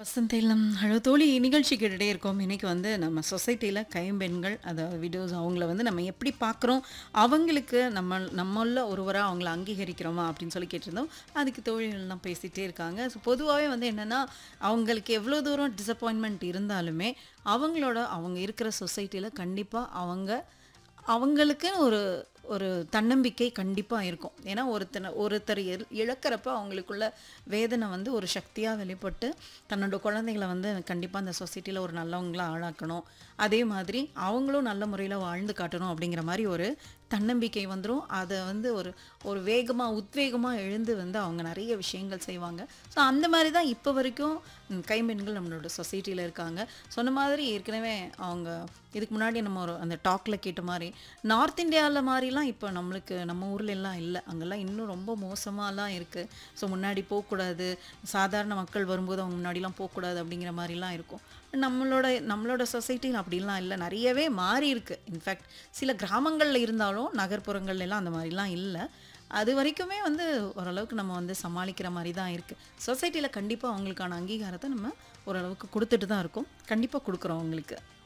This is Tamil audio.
வசந்தைலம் ஹலோ தோழி நிகழ்ச்சி கேட்டுகிட்டே இருக்கோம் இன்னைக்கு வந்து நம்ம சொசைட்டியில் கைம்பெண்கள் அதாவது விடோஸ் அவங்கள வந்து நம்ம எப்படி பார்க்குறோம் அவங்களுக்கு நம்ம நம்மள ஒருவராக அவங்கள அங்கீகரிக்கிறோமா அப்படின்னு சொல்லி கேட்டிருந்தோம் அதுக்கு தோழிகள்லாம் பேசிகிட்டே இருக்காங்க ஸோ பொதுவாகவே வந்து என்னென்னா அவங்களுக்கு எவ்வளோ தூரம் டிசப்பாயின்மெண்ட் இருந்தாலுமே அவங்களோட அவங்க இருக்கிற சொசைட்டியில் கண்டிப்பாக அவங்க அவங்களுக்கு ஒரு ஒரு தன்னம்பிக்கை கண்டிப்பாக இருக்கும் ஏன்னா ஒருத்தனை ஒருத்தர் இழ- இழக்கிறப்ப அவங்களுக்குள்ள வேதனை வந்து ஒரு சக்தியாக வெளிப்பட்டு தன்னோட குழந்தைகளை வந்து கண்டிப்பாக அந்த சொசைட்டியில் ஒரு நல்லவங்களா ஆளாக்கணும் அதே மாதிரி அவங்களும் நல்ல முறையில் வாழ்ந்து காட்டணும் அப்படிங்கிற மாதிரி ஒரு தன்னம்பிக்கை வந்துடும் அதை வந்து ஒரு ஒரு வேகமாக உத்வேகமாக எழுந்து வந்து அவங்க நிறைய விஷயங்கள் செய்வாங்க ஸோ அந்த மாதிரி தான் இப்போ வரைக்கும் ம், கைம்பெண்கள் நம்மளோட சொசைட்டியில் இருக்காங்க சொன்ன மாதிரி ஏற்கனவே அவங்க இதுக்கு முன்னாடி நம்ம ஒரு அந்த டாக்கில் கேட்ட மாதிரி நார்த் இந்தியாவில் மாதிரிலாம் இப்போ நம்மளுக்கு நம்ம ஊர்ல எல்லாம் இல்லை அங்கெல்லாம் இன்னும் ரொம்ப மோசமாலாம் இருக்குது ஸோ முன்னாடி போகக்கூடாது சாதாரண மக்கள் வரும்போது அவங்க முன்னாடிலாம் போகக்கூடாது அப்படிங்கிற மாதிரிலாம் இருக்கும் நம்மளோட நம்மளோட சொசைட்டியில் அப்படிலாம் இல்லை நிறையவே மாறி இருக்கு இன்ஃபேக்ட் சில கிராமங்களில் இருந்தாலும் நகர்ப்புறங்கள்ல எல்லாம் அந்த மாதிரிலாம் இல்லை அது வரைக்குமே வந்து ஓரளவுக்கு நம்ம வந்து சமாளிக்கிற மாதிரி தான் இருக்குது சொசைட்டியில் கண்டிப்பாக அவங்களுக்கான அங்கீகாரத்தை நம்ம ஓரளவுக்கு கொடுத்துட்டு தான் இருக்கோம் கண்டிப்பாக கொடுக்குறோம் அவங்களுக்கு